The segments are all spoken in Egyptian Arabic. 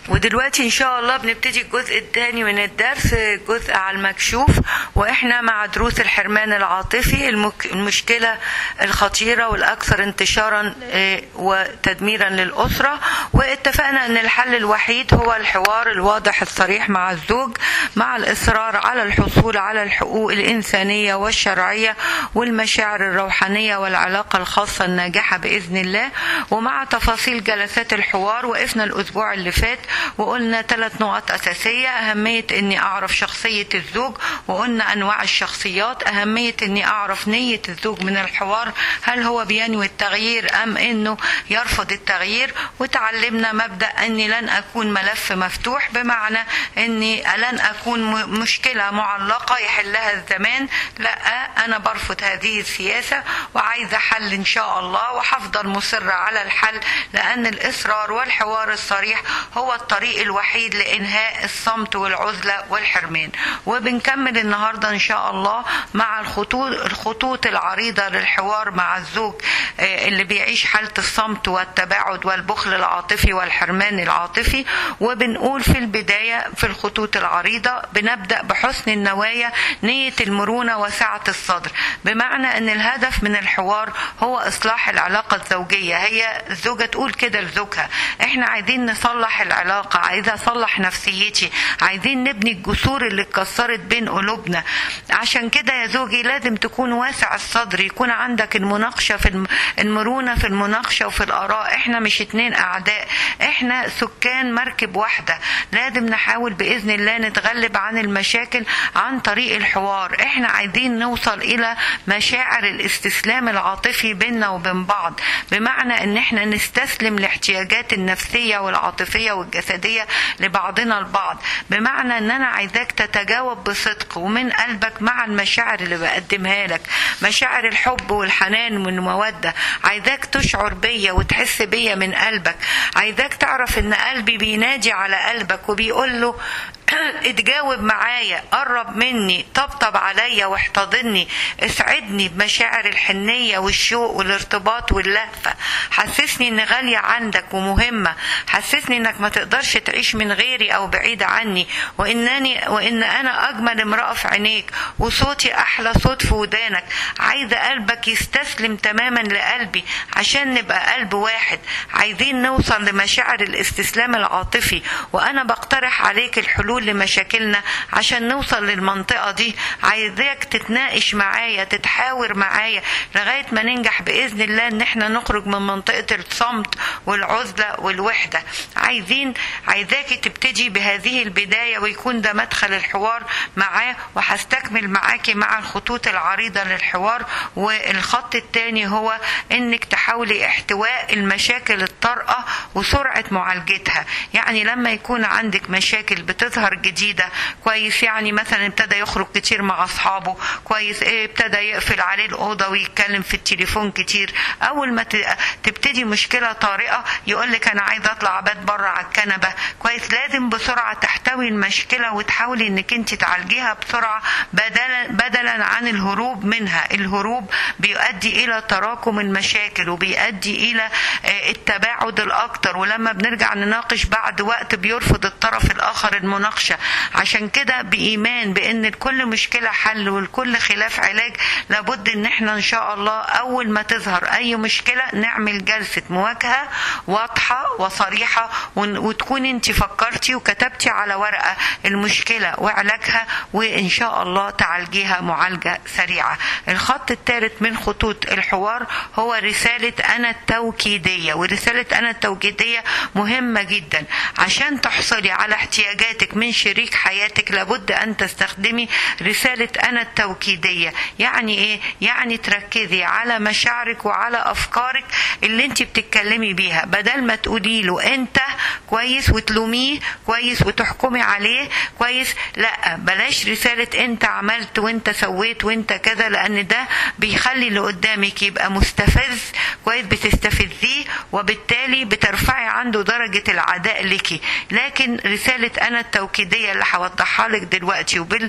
ودلوقتي ان شاء الله بنبتدي الجزء الثاني من الدرس جزء على المكشوف واحنا مع دروس الحرمان العاطفي المك... المشكله الخطيره والاكثر انتشارا آه، وتدميرا للاسره واتفقنا ان الحل الوحيد هو الحوار الواضح الصريح مع الزوج مع الاصرار على الحصول على الحقوق الانسانيه والشرعيه والمشاعر الروحانيه والعلاقه الخاصه الناجحه باذن الله ومع تفاصيل جلسات الحوار وقفنا الاسبوع اللي فات وقلنا ثلاث نقط أساسية أهمية أني أعرف شخصية الزوج وقلنا أنواع الشخصيات أهمية أني أعرف نية الزوج من الحوار هل هو بينوي التغيير أم أنه يرفض التغيير وتعلمنا مبدأ أني لن أكون ملف مفتوح بمعنى أني لن أكون م- مشكلة معلقة يحلها الزمان لا أنا برفض هذه السياسة وعايزة حل إن شاء الله وحفضل مصرة على الحل لأن الإصرار والحوار الصريح هو الطريق الوحيد لإنهاء الصمت والعزلة والحرمان وبنكمل النهاردة إن شاء الله مع الخطوط, الخطوط العريضة للحوار مع الزوج آه، اللي بيعيش حالة الصمت والتباعد والبخل العاطفي والحرمان العاطفي وبنقول في البداية في الخطوط العريضة بنبدأ بحسن النوايا نية المرونة وسعة الصدر بمعنى أن الهدف من الحوار هو إصلاح العلاقة الزوجية هي الزوجة تقول كده لزوجها احنا عايزين نصلح العلاقة عايزة أصلح نفسيتي عايزين نبني الجسور اللي اتكسرت بين قلوبنا عشان كده يا زوجي لازم تكون واسع الصدر يكون عندك المناقشة في الم... المرونة في المناقشة وفي الآراء احنا مش اتنين أعداء احنا سكان مركب واحدة لازم نحاول بإذن الله نتغلب عن المشاكل عن طريق الحوار احنا عايزين نوصل إلى مشاعر الاستسلام العاطفي بيننا وبين بعض بمعنى ان احنا نستسلم لاحتياجات النفسية والعاطفية والجسدية لبعضنا البعض بمعنى ان انا عايزاك تتجاوب بصدق ومن قلبك مع المشاعر اللي بقدمها لك مشاعر الحب والحنان والمودة عايزاك تشعر بيا وتحس بيا من قلبك عايزاك تعرف ان قلبي بينادي على قلبك وبيقول له اتجاوب معايا قرب مني طبطب عليا واحتضني اسعدني بمشاعر الحنية والشوق والارتباط واللهفة حسسني ان غالية عندك ومهمة حسسني انك ما تقدرش تعيش من غيري او بعيد عني وانني وان انا اجمل امرأة في عينيك وصوتي احلى صوت في ودانك عايزة قلبك يستسلم تماما لقلبي عشان نبقى قلب واحد عايزين نوصل لمشاعر الاستسلام العاطفي وانا بقترح عليك الحلول لمشاكلنا عشان نوصل للمنطقة دي عايزاك تتناقش معايا تتحاور معايا لغاية ما ننجح بإذن الله ان احنا نخرج من منطقة الصمت والعزلة والوحدة عايزين عايزاكي تبتدي بهذه البداية ويكون ده مدخل الحوار معاه وهستكمل معاكي مع الخطوط العريضة للحوار والخط الثاني هو انك تحاولي احتواء المشاكل الطارئة وسرعة معالجتها يعني لما يكون عندك مشاكل بتظهر جديدة كويس يعني مثلا ابتدى يخرج كتير مع اصحابه كويس ايه ابتدى يقفل عليه الاوضة ويتكلم في التليفون كتير اول ما ت- تبتدي مشكلة طارئة يقول لك انا عايز اطلع ابات بره على الكنبة كويس لازم بسرعة تحتوي المشكلة وتحاولي انك انت تعالجيها بسرعة بدلا بدلا عن الهروب منها الهروب بيؤدي الى تراكم المشاكل وبيؤدي الى آه، التباعد الاكتر ولما بنرجع نناقش بعد وقت بيرفض الطرف الاخر المناقشة عشان كده بايمان بان لكل مشكلة حل ولكل خلاف علاج لابد ان احنا ان شاء الله اول ما تظهر اي مشكلة نعمل جلسة مواجهة واضحة وصريحة ون- وتكون انت فكرتي وكتبتي على ورقة المشكلة وعلاجها وان شاء الله تعالجيها معالجة سريعة الخط الثالث من خطوط الحوار هو رسالة انا التوكيدية ورسالة انا التوكيدية مهمة جدا عشان تحصلي على احتياجاتك من شريك حياتك لابد ان تستخدمي رسالة انا التوكيدية يعني ايه يعني تركزي على مشاعرك وعلى افكارك اللي انت بتتكلمي بيها بدل ما تقولي له انت كويس وتلوميه كويس وتحكمي عليه كويس لا بلاش رسالة انت عملت وانت سويت وانت كذا لان ده بيخلي اللي قدامك يبقى مستفز كويس بتستفزيه وبالتالي بترفعي عنده درجة العداء لك لكن رسالة انا التوكيد التوكيديه اللي هوضحها لك دلوقتي وبال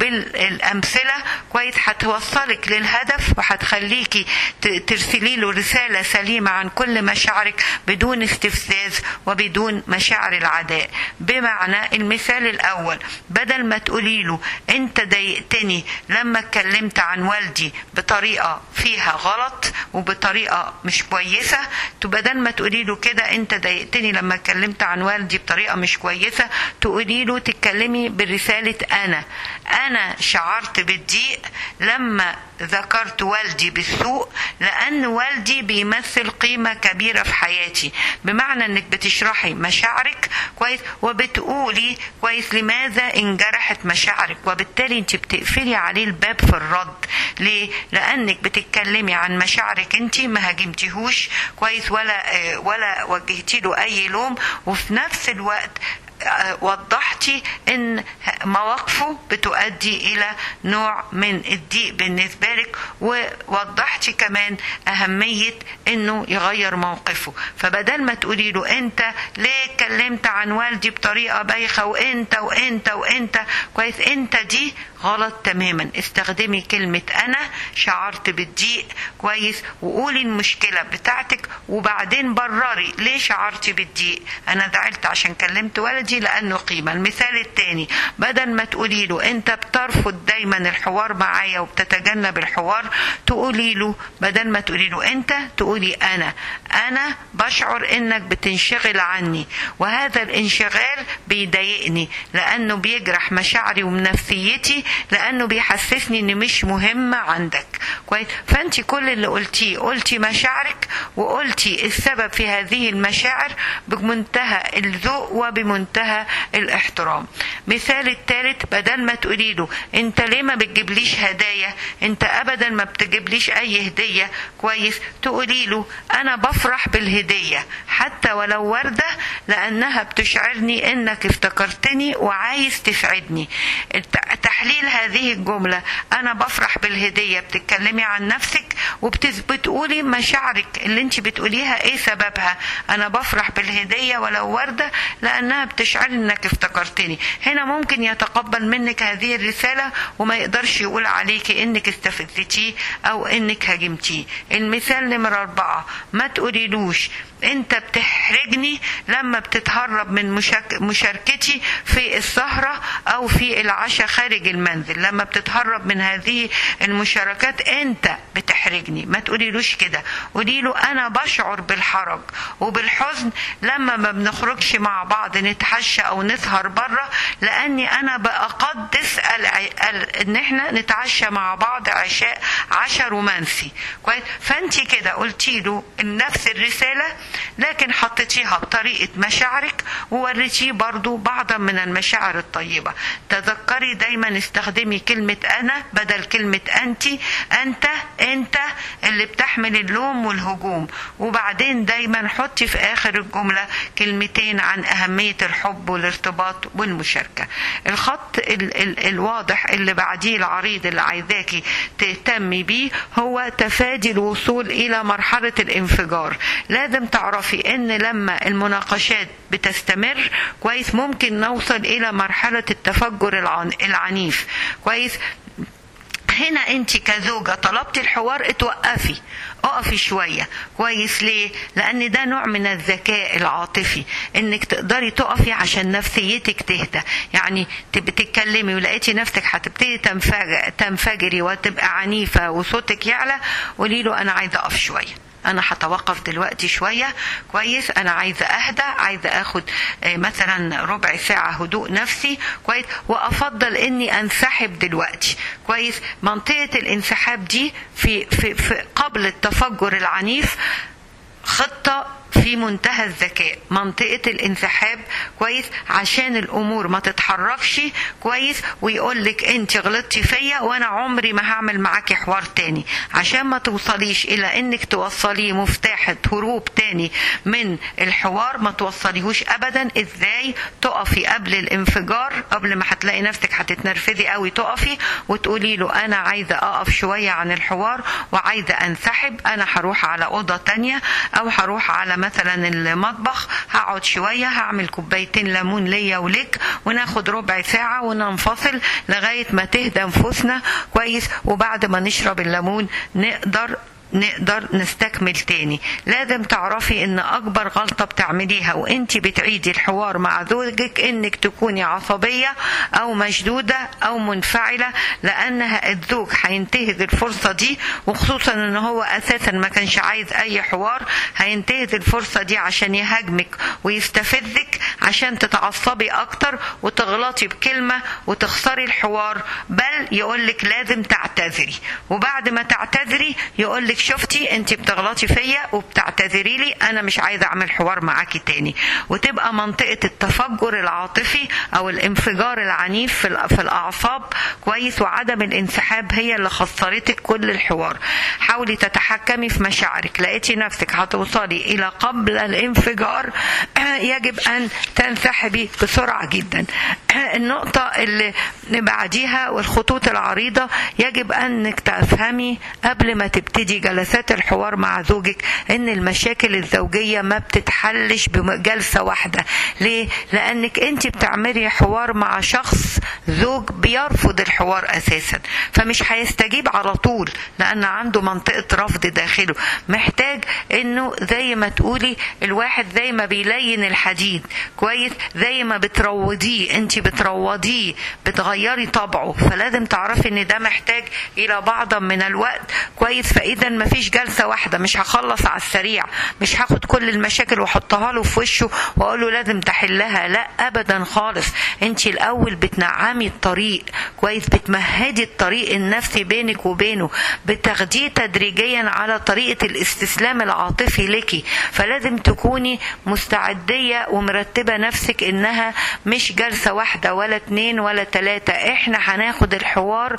بالامثله كويس هتوصلك للهدف وهتخليكي ت- ترسلي له رساله سليمه عن كل مشاعرك بدون استفزاز وبدون مشاعر العداء بمعنى المثال الاول بدل ما تقولي له انت ضايقتني لما اتكلمت عن والدي بطريقه فيها غلط وبطريقه مش كويسه تو بدل ما تقولي له كده انت ضايقتني لما اتكلمت عن والدي بطريقه مش كويسه تقولي له تتكلمي برساله انا انا شعرت بالضيق لما ذكرت والدي بالسوء لان والدي بيمثل قيمه كبيره في حياتي بمعنى انك بتشرحي مشاعرك كويس وبتقولي كويس لماذا انجرحت مشاعرك وبالتالي انت بتقفلي عليه الباب في الرد ليه لانك بتتكلمي عن مشاعرك انت ما هاجمتيهوش كويس ولا آه، ولا وجهتي له اي لوم وفي نفس الوقت آه، وضحتي ان مواقفه بتؤدي الى نوع من الضيق بالنسبه لك ووضحتي كمان اهميه انه يغير موقفه فبدل ما تقولي له انت ليه اتكلمت عن والدي بطريقه بايخه وانت وانت وانت كويس انت دي غلط تماما استخدمي كلمه انا شعرت بالضيق كويس وقولي المشكله بتاعتك وبعدين برري ليه شعرتي بالضيق انا زعلت عشان كلمت ولدي لانه قيمه المثال الثاني بدل ما تقولي له انت بترفض دايما الحوار معايا وبتتجنب الحوار تقولي له بدل ما تقولي له انت تقولي انا انا بشعر انك بتنشغل عني وهذا الانشغال بيضايقني لانه بيجرح مشاعري ونفسيتي لانه بيحسسني اني مش مهمه عندك كويس فانت كل اللي قلتيه قلتي مشاعرك وقلتي السبب في هذه المشاعر بمنتهى الذوق وبمنتهى الاحترام مثال الثالث بدل ما تقولي له انت ليه ما بتجيبليش هدايا انت ابدا ما بتجيبليش اي هديه كويس تقولي له انا بفرح بالهديه حتى ولو ورده لانها بتشعرني انك افتكرتني وعايز تسعدني الت- تحليل هذه الجمله انا بفرح بالهديه بتتكلمي عن نفسك وبتقولي مشاعرك اللي انت بتقوليها ايه سببها انا بفرح بالهديه ولو ورده لانها بتشعر انك افتكرتني هنا ممكن يتقبل منك هذه الرساله وما يقدرش يقول عليكي انك استفزتيه او انك هاجمتيه المثال نمرة أربعة ما تقوليلوش انت بتحرجني لما بتتهرب من مشاك- مشاركتي في السهرة او في العشاء خارج المنزل لما بتتهرب من هذه المشاركات انت بتحرجني ما تقوليلوش كده قولي له انا بشعر بالحرج وبالحزن لما ما بنخرجش مع بعض نتعشى او نسهر بره لاني انا بقدس الع- ال- ان احنا نتعشى مع بعض عشاء عشاء رومانسي كويس فانت كده قلتي له نفس الرساله لكن حطيتيها بطريقه مشاعرك ووريتيه برضو بعضا من المشاعر الطيبه تذكري دايما استخدمي كلمه انا بدل كلمه انت انت انت اللي بتحمل اللوم والهجوم وبعدين دايما حطي في اخر الجمله كلمتين عن اهميه الحب والارتباط والمشاركه الخط ال ال الواضح اللي بعديه العريض اللي عايزاكي تهتمي بيه هو تفادي الوصول الى مرحله الانفجار لازم تعرفي ان لما المناقشات بتستمر كويس ممكن نوصل الى مرحله التفجر العن- العنيف كويس هنا انت كزوجه طلبتي الحوار اتوقفي اقفي شويه كويس ليه لان ده نوع من الذكاء العاطفي انك تقدري تقفي عشان نفسيتك تهدى يعني تبقي تتكلمي ولقيتي نفسك هتبتدي تنفجر تنفجري وتبقى عنيفه وصوتك يعلى قولي له انا عايزه اقف شويه انا هتوقف دلوقتي شويه كويس انا عايزه اهدى عايزه اخد آه، مثلا ربع ساعه هدوء نفسي كويس وافضل اني انسحب دلوقتي كويس منطقه الانسحاب دي في في, في قبل التفجر العنيف خطة في منتهى الذكاء منطقة الانسحاب كويس عشان الأمور ما تتحركش كويس ويقول لك أنت غلطتي فيا وأنا عمري ما هعمل معاكي حوار تاني عشان ما توصليش إلى أنك توصليه مفتاح هروب تاني من الحوار ما توصليهوش أبدا إزاي تقفي قبل الانفجار قبل ما هتلاقي نفسك هتتنرفزي قوي تقفي وتقولي له أنا عايزة أقف شوية عن الحوار وعايزة أنسحب أنا هروح على أوضة تانية أو هروح على مثلا المطبخ هقعد شويه هعمل كوبايتين ليمون ليا ولك وناخد ربع ساعه وننفصل لغايه ما تهدى نفوسنا كويس وبعد ما نشرب الليمون نقدر نقدر نستكمل تاني لازم تعرفي ان اكبر غلطة بتعمليها وانت بتعيدي الحوار مع زوجك انك تكوني عصبية او مشدودة او منفعلة لانها الزوج هينتهز الفرصة دي وخصوصا ان هو اساسا ما كانش عايز اي حوار هينتهز الفرصة دي عشان يهاجمك ويستفزك عشان تتعصبي اكتر وتغلطي بكلمة وتخسري الحوار بل يقولك لازم تعتذري وبعد ما تعتذري يقولك شفتي انت بتغلطي فيا وبتعتذري لي انا مش عايزه اعمل حوار معاكي تاني وتبقى منطقه التفجر العاطفي او الانفجار العنيف في في الاعصاب كويس وعدم الانسحاب هي اللي خسرتك كل الحوار حاولي تتحكمي في مشاعرك لقيتي نفسك هتوصلي الى قبل الانفجار يجب ان تنسحبي بسرعه جدا النقطه اللي بعديها والخطوط العريضه يجب انك تفهمي قبل ما تبتدي جلسات الحوار مع زوجك ان المشاكل الزوجيه ما بتتحلش بجلسه واحده ليه لانك انت بتعملي حوار مع شخص زوج بيرفض الحوار اساسا فمش هيستجيب على طول لان عنده منطقه رفض داخله محتاج انه زي ما تقولي الواحد زي ما بيلين الحديد كويس زي ما بتروضيه انت بتروضيه بتغيري طبعه فلازم تعرفي ان ده محتاج الى بعض من الوقت كويس فاذا ما فيش جلسه واحده مش هخلص على السريع مش هاخد كل المشاكل واحطها له في وشه واقول له لازم تحلها لا ابدا خالص انت الاول بتنعمي الطريق كويس بتمهدي الطريق النفسي بينك وبينه بتاخديه تدريجيا على طريقه الاستسلام العاطفي لك فلازم تكوني مستعديه ومرتبه نفسك انها مش جلسه واحده ولا اتنين ولا تلاته احنا هناخد الحوار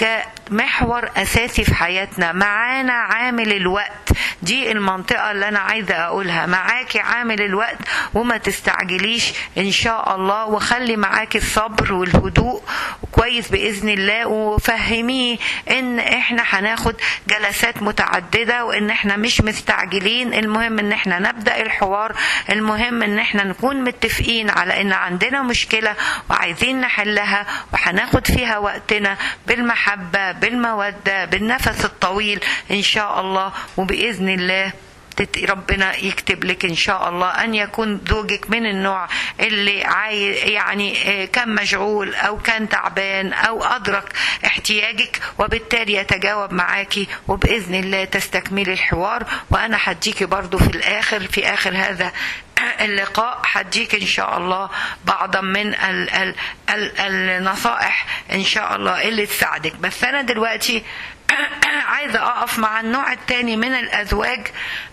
كمحور اساسي في حياتنا معانا عامل الوقت دي المنطقة اللي أنا عايزة أقولها معاكي عامل الوقت وما تستعجليش إن شاء الله وخلي معاكي الصبر والهدوء كويس بإذن الله وفهميه إن إحنا هناخد جلسات متعددة وإن إحنا مش مستعجلين المهم إن إحنا نبدأ الحوار المهم إن إحنا نكون متفقين على إن عندنا مشكلة وعايزين نحلها وهناخد فيها وقتنا بالمحبة بالمودة بالنفس الطويل ان شاء الله وباذن الله ربنا يكتب لك ان شاء الله ان يكون زوجك من النوع اللي عاي يعني كان مشغول او كان تعبان او ادرك احتياجك وبالتالي يتجاوب معاكي وباذن الله تستكملي الحوار وانا هديكي برضو في الاخر في اخر هذا اللقاء هديك ان شاء الله بعضا من ال ال ال النصائح ان شاء الله اللي تساعدك بس انا دلوقتي عايزه اقف مع النوع التاني من الازواج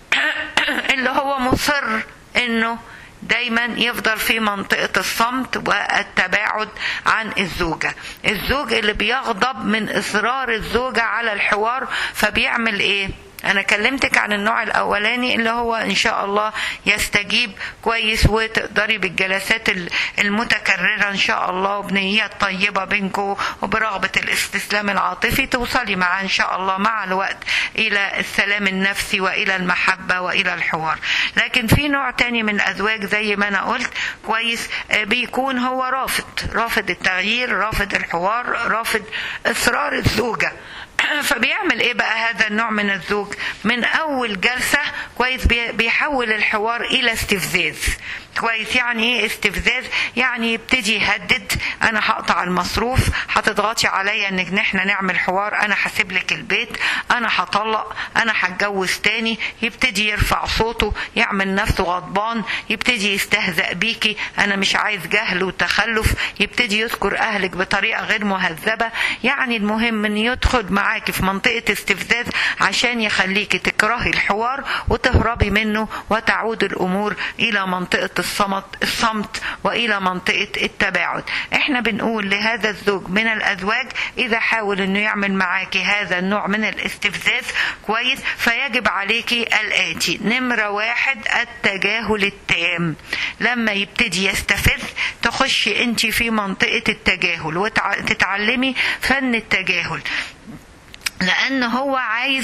اللي هو مصر انه دايما يفضل في منطقة الصمت والتباعد عن الزوجة الزوج اللي بيغضب من إصرار الزوجة على الحوار فبيعمل إيه انا كلمتك عن النوع الاولاني اللي هو ان شاء الله يستجيب كويس وتقدري بالجلسات المتكرره ان شاء الله وبنيات طيبه بينكم وبرغبه الاستسلام العاطفي توصلي معاه ان شاء الله مع الوقت الى السلام النفسي والى المحبه والى الحوار لكن في نوع تاني من الازواج زي ما انا قلت كويس بيكون هو رافض رافض التغيير رافض الحوار رافض اصرار الزوجه فبيعمل ايه بقى هذا النوع من الزوج من اول جلسه كويس بيحول الحوار الى استفزاز كويس يعني ايه استفزاز يعني يبتدي يهدد انا هقطع المصروف هتضغطي عليا ان احنا نعمل حوار انا هسيب لك البيت انا هطلق انا هتجوز تاني يبتدي يرفع صوته يعمل نفسه غضبان يبتدي يستهزأ بيكي انا مش عايز جهل وتخلف يبتدي يذكر اهلك بطريقه غير مهذبه يعني المهم ان يدخل معاكي في منطقه استفزاز عشان يخليكي تكرهي الحوار وتهربي منه وتعود الامور الى منطقه الصمت الصمت والى منطقه التباعد احنا بنقول لهذا الزوج من الازواج اذا حاول انه يعمل معاكي هذا النوع من الاستفزاز كويس فيجب عليكي الاتي نمره واحد التجاهل التام لما يبتدي يستفز تخشي انت في منطقه التجاهل وتتعلمي فن التجاهل لان هو عايز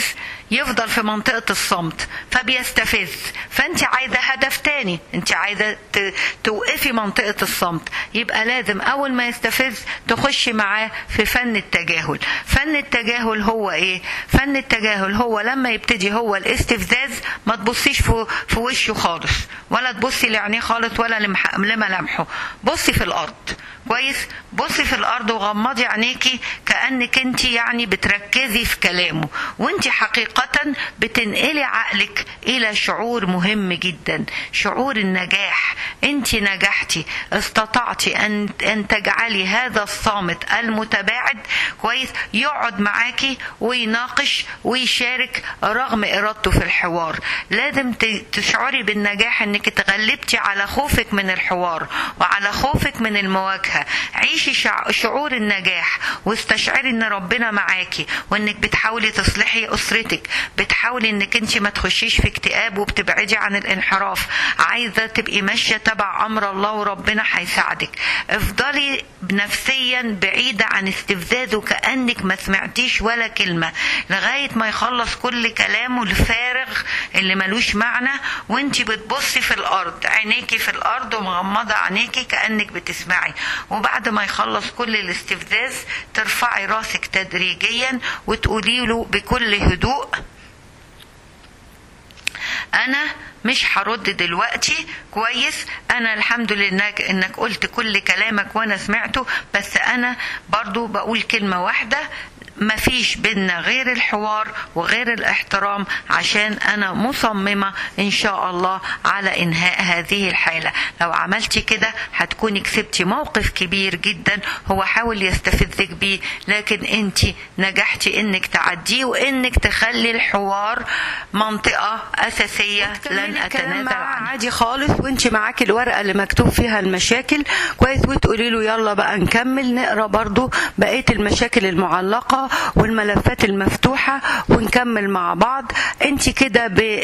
يفضل في منطقة الصمت فبيستفز فانت عايزة هدف تاني انت عايزة ت- توقفي منطقة الصمت يبقى لازم اول ما يستفز تخشي معاه في فن التجاهل فن التجاهل هو ايه فن التجاهل هو لما يبتدي هو الاستفزاز ما تبصيش في, في وشه خالص ولا تبصي لعينيه خالص ولا لمح- لملامحه بصي في الارض كويس بصي في الارض وغمضي عينيكي كانك انت يعني بتركزي في كلامه وانت حقيقه بتنقلي عقلك الى شعور مهم جدا شعور النجاح انت نجحتي استطعتي ان ان تجعلي هذا الصامت المتباعد كويس يقعد معاكي ويناقش ويشارك رغم ارادته في الحوار لازم ت- تشعري بالنجاح انك اتغلبتي على خوفك من الحوار وعلى خوفك من المواجهه عيشي شع- شعور النجاح واستشعري ان ربنا معاكي وانك بتحاولي تصلحي اسرتك بتحاولي انك انت ما تخشيش في اكتئاب وبتبعدي عن الانحراف عايزه تبقي ماشيه تبع امر الله وربنا هيساعدك افضلي نفسيا بعيده عن استفزازه كانك ما سمعتيش ولا كلمه لغايه ما يخلص كل كلامه الفارغ اللي ملوش معنى وانت بتبصي في الارض عينيكي في الارض ومغمضه عينيكي كانك بتسمعي وبعد ما يخلص كل الاستفزاز ترفعي راسك تدريجيا وتقولي له بكل هدوء انا مش هرد دلوقتي كويس انا الحمد لله انك, إنك قلت كل كلامك وانا سمعته بس انا برضو بقول كلمة واحدة مفيش بينا غير الحوار وغير الاحترام عشان انا مصممة ان شاء الله على انهاء هذه الحالة لو عملتي كده هتكوني كسبتي موقف كبير جدا هو حاول يستفزك بيه لكن انت نجحتي انك تعديه وانك تخلي الحوار منطقة اساسية لن اتنازل عنها عادي خالص وانت معاكي الورقة اللي مكتوب فيها المشاكل كويس وتقولي له يلا بقى نكمل نقرا برضو بقية المشاكل المعلقة والملفات المفتوحة ونكمل مع بعض انت كده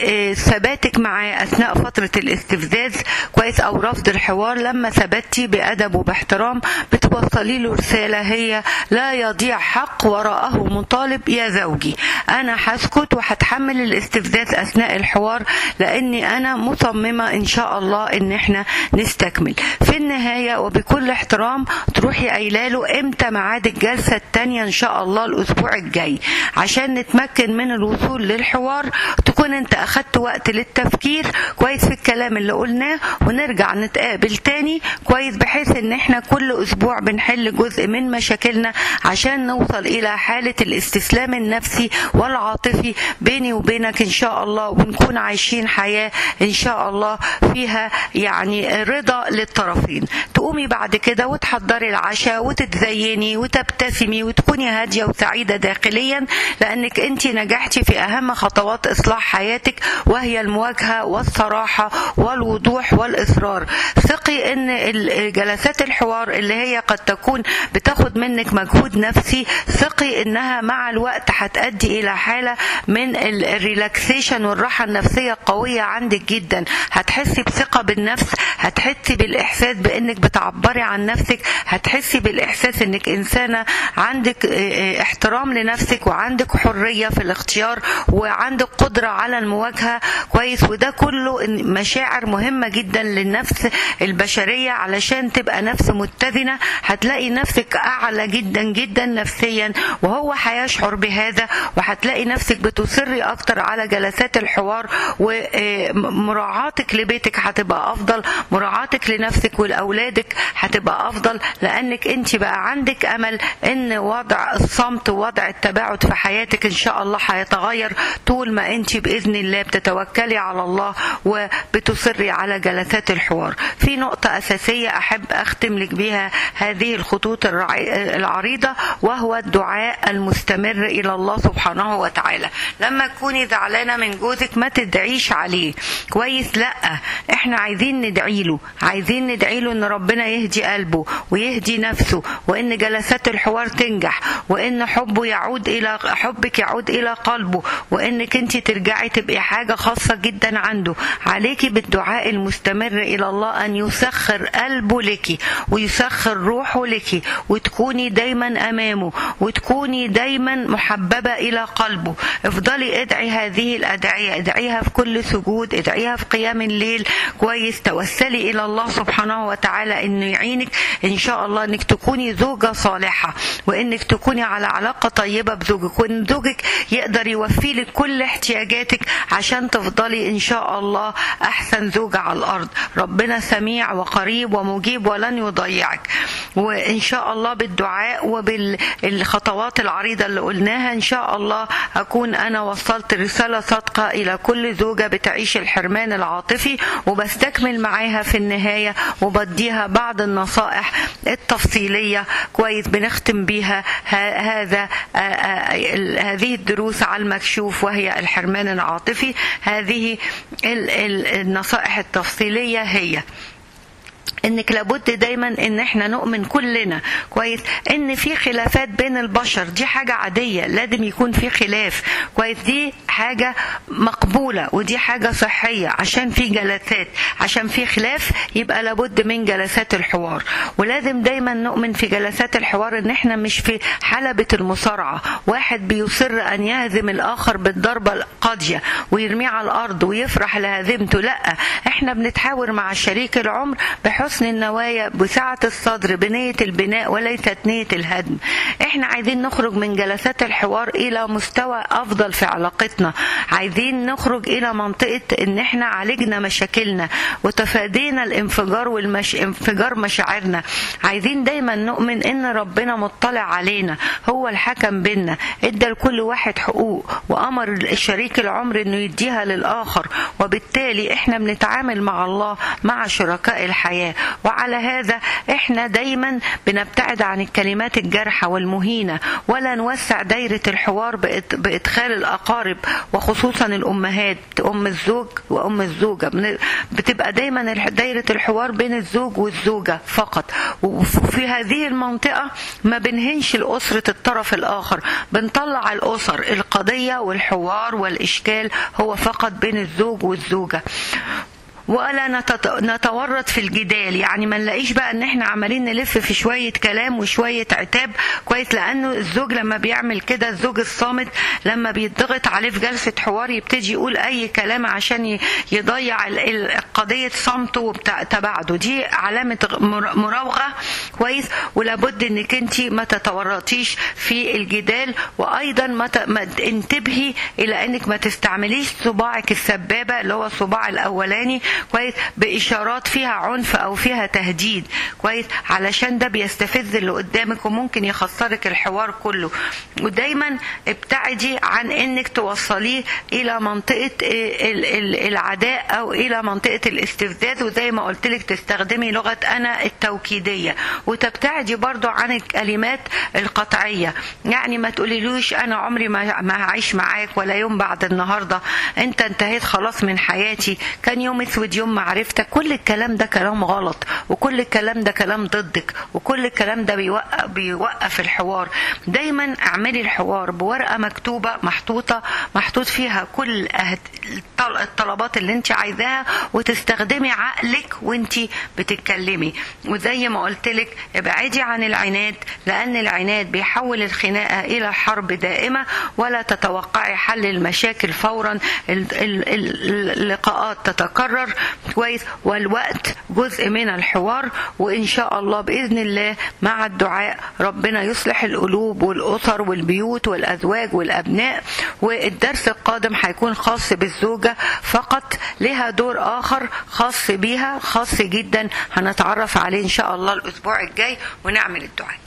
بثباتك معاه اثناء فترة الاستفزاز كويس او رفض الحوار لما ثبتي بادب وباحترام بتوصلي له رسالة هي لا يضيع حق وراءه مطالب يا زوجي انا هسكت وهتحمل الاستفزاز اثناء الحوار لاني انا مصممة ان شاء الله ان احنا نستكمل في النهاية وبكل احترام تروحي قايله له امتى ميعاد الجلسة التانية ان شاء الله الاسبوع الجاي عشان نتمكن من الوصول للحوار تكون انت اخدت وقت للتفكير كويس في الكلام اللي قلناه ونرجع نتقابل تاني كويس بحيث ان احنا كل اسبوع بنحل جزء من مشاكلنا عشان نوصل الى حالة الاستسلام النفسي والعاطفي بيني وبينك ان شاء الله ونكون عايشين حياة ان شاء الله فيها يعني رضا للطرفين تقومي بعد كده وتحضري العشاء وتتزيني وتبتسمي وتكوني هادية وسعيدة داخليا لانك انت نجحتي في اهم خطوات اصلاح حياتك وهي المواجهة والصراحة والوضوح والاصرار ثقي ان ال- جلسات الحوار اللي هي قد تكون بتاخد منك مجهود نفسي ثقي انها مع الوقت هتؤدي الى حالة من ال- الريلاكسيشن والراحة النفسية قوية عندك جدا هتحسي بثقة بالنفس هتحسي بالاحساس بانك بتعبري عن نفسك هتحسي بالاحساس انك انسانة عندك اه، اه، احترام لنفسك وعندك حرية في الاختيار وعندك قدرة على المواجهة كويس وده كله إن- مشاعر مهمة جدا للنفس البشرية علشان تبقى نفس متزنة هتلاقي نفسك أعلى جدا جدا نفسيا وهو هيشعر بهذا وهتلاقي نفسك بتصري أكتر على جلسات الحوار ومراعاتك لبيتك هتبقى أفضل مراعاتك لنفسك ولأولادك هتبقى أفضل لأنك أنت بقى عندك أمل أن وضع الصمت ووضع التباعد في حياتك إن شاء الله هيتغير طول ما أنت بإذن الله بتتوكلي على الله وبتصري على جلسات الحوار في نقطة أساسية أحب أختم لك بها هذه الخطوط الرع- العريضة وهو الدعاء المستمر إلى الله سبحانه وتعالى لما تكوني زعلانة من جوزك ما تدعيش عليه كويس لا احنا عايزين ندعي له عايزين ندعي له ان ربنا يهدي قلبه ويهدي نفسه وان جلسات الحوار تنجح وان حبه يعود الى حبك يعود الى قلبه وانك انت ترجعي تدعي تبقي حاجة خاصة جدا عنده عليكي بالدعاء المستمر إلى الله أن يسخر قلبه لك ويسخر روحه لك وتكوني دايما أمامه وتكوني دايما محببة إلى قلبه افضلي ادعي هذه الأدعية ادعيها في كل سجود ادعيها في قيام الليل كويس توسلي إلى الله سبحانه وتعالى أنه يعينك إن شاء الله أنك تكوني زوجة صالحة وأنك تكوني على علاقة طيبة بزوجك وأن زوجك يقدر يوفي لك كل احتياجاتك عشان تفضلي إن شاء الله أحسن زوجة على الأرض ربنا سميع وقريب ومجيب ولن يضيعك وإن شاء الله بالدعاء وبالخطوات العريضة اللي قلناها إن شاء الله أكون أنا وصلت رسالة صادقة إلى كل زوجة بتعيش الحرمان العاطفي وبستكمل معاها في النهاية وبديها بعض النصائح التفصيلية كويس بنختم بيها هذا هذه الدروس على المكشوف وهي الحرمان العاطفي هذه النصائح التفصيلية هي انك لابد دايما ان احنا نؤمن كلنا كويس ان في خلافات بين البشر دي حاجة عادية لازم يكون في خلاف كويس دي حاجة مقبولة ودي حاجة صحية عشان في جلسات عشان في خلاف يبقى لابد من جلسات الحوار ولازم دايما نؤمن في جلسات الحوار ان احنا مش في حلبة المصارعة واحد بيصر ان يهزم الاخر بالضربة القاضية ويرميه على الارض ويفرح لهزيمته لا احنا بنتحاور مع شريك العمر بحسن النوايا بسعة الصدر بنية البناء وليست نية الهدم احنا عايزين نخرج من جلسات الحوار الى مستوى افضل في علاقتنا عايزين نخرج الى منطقة ان احنا عالجنا مشاكلنا وتفادينا الانفجار والمش... انفجار مشاعرنا عايزين دايما نؤمن ان ربنا مطلع علينا هو الحكم بينا ادى لكل واحد حقوق وامر شريك العمر انه يديها للاخر وبالتالي احنا بنتعامل مع الله مع شركاء الحياة وعلى هذا احنا دايما بنبتعد عن الكلمات الجارحة والمهينة ولا نوسع دايرة الحوار بإدخال الأقارب وخصوصا الأمهات أم الزوج وأم الزوجة بتبقى دايما دايرة الحوار بين الزوج والزوجة فقط وفي هذه المنطقة ما بنهنش الأسرة الطرف الآخر بنطلع الأسر القضية والحوار والإشكال هو فقط بين الزوج والزوجة ولا نتورط في الجدال يعني ما نلاقيش بقى ان احنا عمالين نلف في شويه كلام وشويه عتاب كويس لانه الزوج لما بيعمل كده الزوج الصامت لما بيضغط عليه في جلسه حوار يبتدي يقول اي كلام عشان يضيع قضيه صمته وتباعده دي علامه مراوغه كويس ولابد انك انت ما تتورطيش في الجدال وايضا ما, ما انتبهي الى انك ما تستعمليش صباعك السبابه اللي هو الصباع الاولاني كويس باشارات فيها عنف او فيها تهديد كويس علشان ده بيستفز اللي قدامك وممكن يخسرك الحوار كله ودايما ابتعدي عن انك توصليه الى منطقه العداء او الى منطقه الاستفزاز وزي ما قلت لك تستخدمي لغه انا التوكيديه وتبتعدي برضو عن الكلمات القطعيه يعني ما تقوليلوش انا عمري ما هعيش معاك ولا يوم بعد النهارده انت انتهيت خلاص من حياتي كان يوم اسود يوم معرفتك كل الكلام ده كلام غلط وكل الكلام ده كلام ضدك وكل الكلام ده بيوقف, بيوقف الحوار دايما اعملي الحوار بورقه مكتوبه محطوطه محطوط فيها كل الطلبات اللي انت عايزاها وتستخدمي عقلك وانت بتتكلمي وزي ما قلت لك ابعدي عن العناد لان العناد بيحول الخناقه الى حرب دائمه ولا تتوقعي حل المشاكل فورا اللقاءات تتكرر كويس والوقت جزء من الحوار وان شاء الله باذن الله مع الدعاء ربنا يصلح القلوب والاسر والبيوت والازواج والابناء والدرس القادم هيكون خاص بالزوجه فقط لها دور اخر خاص بيها خاص جدا هنتعرف عليه ان شاء الله الاسبوع الجاي ونعمل الدعاء